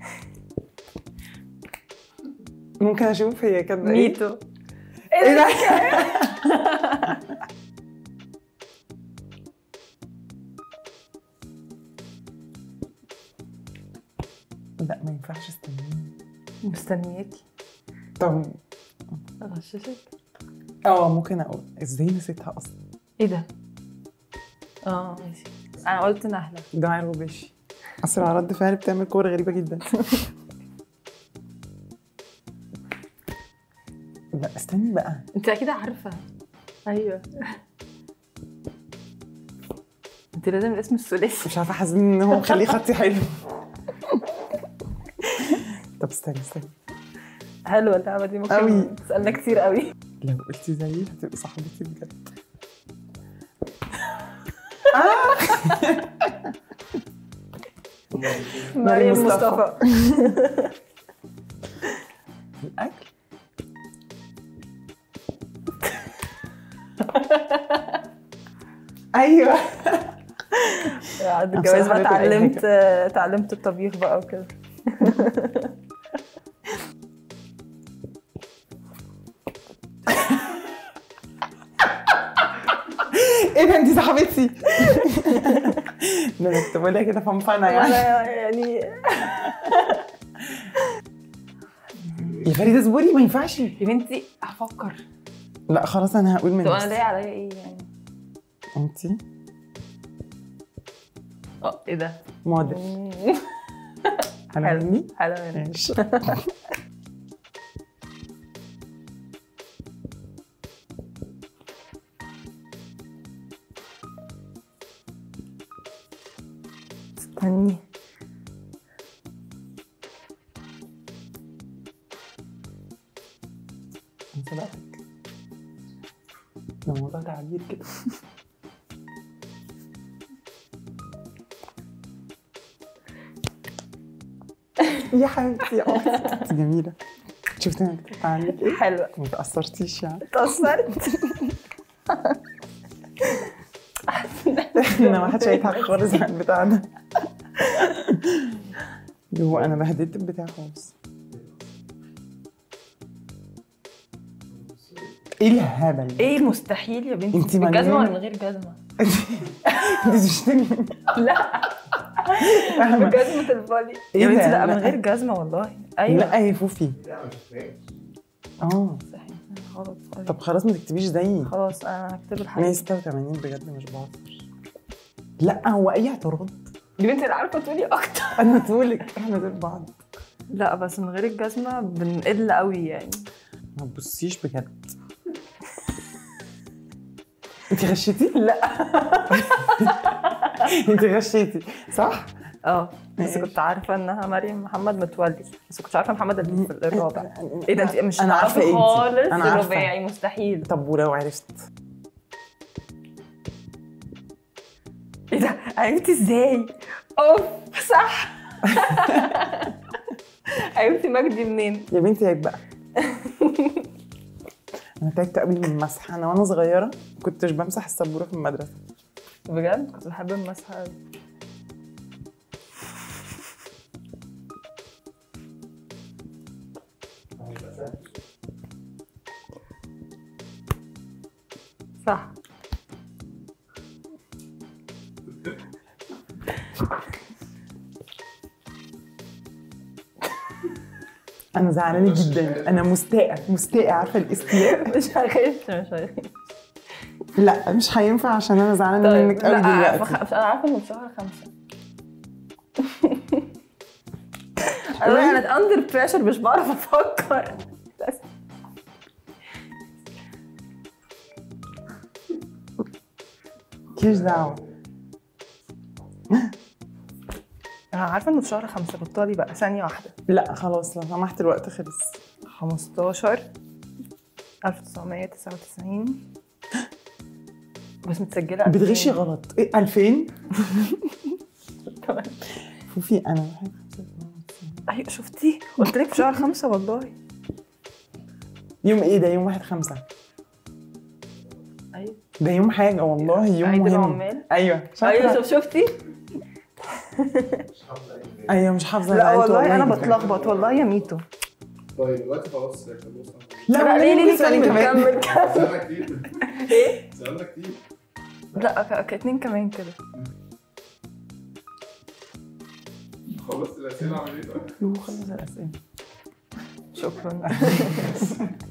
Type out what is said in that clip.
ممكن اشوف هي كاتبه ايه ميتو ايه ده لا ما ينفعش استنيني مستنياكي طب اغششك اه ممكن اقول ازاي نسيتها اصلا ايه ده؟ اه ماشي انا قلت نهله دعاء الغباشي اسرع رد فعل بتعمل كور غريبه جدا لا استني بقى انت اكيد عارفه ايوه انت لازم الاسم الثلاثي مش عارفه حاسس ان هو مخليه خطي حلو طب استني استني حلوه اللعبه دي ممكن أوي. تسالنا كتير قوي لو قلتي زيي هتبقي صاحبتي بجد مريم مصطفى. مصطفى الاكل ايوه بعد أنا الجواز بصراحة بقى باكل أي اتعلمت اتعلمت الطبيخ بقى وكده ايه ده انت صاحبتي ده انا كنت بقولها كده فنفنه يعني انا يعني يا فريده اصبري ما ينفعش يا بنتي هفكر لا خلاص انا هقول من طب انا نفسي. لاقي عليا ايه يعني انت اه ايه ده موديل حلو. حلو مني حلو منك. ماشي استني انا صدقتك ده موضوع تعبير كده يا حبيبتي يا قمر انت جميلة شفتي انا كتبت عنك ايه؟ حلوه ما تأثرتيش يعني اتأثرت احنا ما حدش هيضحك خالص عن البتاع ده هو انا بهدلت البتاع خالص ايه الهبل ده؟ ايه مستحيل يا بنتي انتي بالجزمه مجنونة. ولا من غير جزمه؟ انت بتشتمي لا فاهمة بجزمه الفولي ايه يا بنتي ده؟ لا من لا. غير جزمه والله ايوه لا يا فوفي اه مستحيل. غلط طب خلاص ما تكتبيش زيي خلاص انا هكتب الحقيقة 186 بجد مش بهزر لا هو اي اعتراض يا بنتي انا عارفه تقولي اكتر انا طولك احنا دول بعض لا بس من غير الجزمه بنقل قوي يعني ما تبصيش بجد انت غشيتي؟ لا انت غشيتي صح؟ اه بس ماشي. كنت عارفه انها مريم محمد متولي بس كنت عارفه محمد ال- الرابع ايه ده انت مش أنا عارفة هتعرفي إيه دي. خالص أنا عارفة. الرباعي مستحيل طب ولو عرفت ايه ده عرفتي ازاي اوف صح عرفتي مجدي منين يا بنتي عيب بقى انا تعبت قوي من المسح انا وانا صغيره ما كنتش بمسح السبوره في المدرسه بجد كنت بحب المسح أوي. صح انا زعلانه جدا انا مستاءه مستاءه عارفه الاستياء مش هغش مش هغش لا مش هينفع عشان انا زعلانه طيب منك قوي لا دلوقتي عارفة خ- انا عارفه انه في شهر خمسة انا انا اندر بريشر مش بعرف افكر بس مالكيش دعوه انا عارفه انه في شهر خمسة بطلي بقى ثانيه واحده لا خلاص لو سمحت الوقت خلص 15 1999 بس متسجله بتغشي 2000. غلط ايه 2000 تمام. فوفي انا واحد خمسة ايوه شفتي قلت لك في شهر خمسة والله يوم ايه ده يوم واحد خمسة ايوه ده يوم حاجة والله يوم عيد مهم العمال ايوه ايوه شاطرة شوف شفتي ايوه مش حافظه لا أنت والله انا كده. بتلخبط والله يا ميتو طيب دلوقتي خلاص خلصنا لا لا والله ليه ليه ممكن سؤالين كمل كمان كمل كمل سألنا كتير ايه سألنا كتير لا ك- ك- اتنين كمان كده خلصت الأسئلة عملية يو، خلص الاسئله شكرا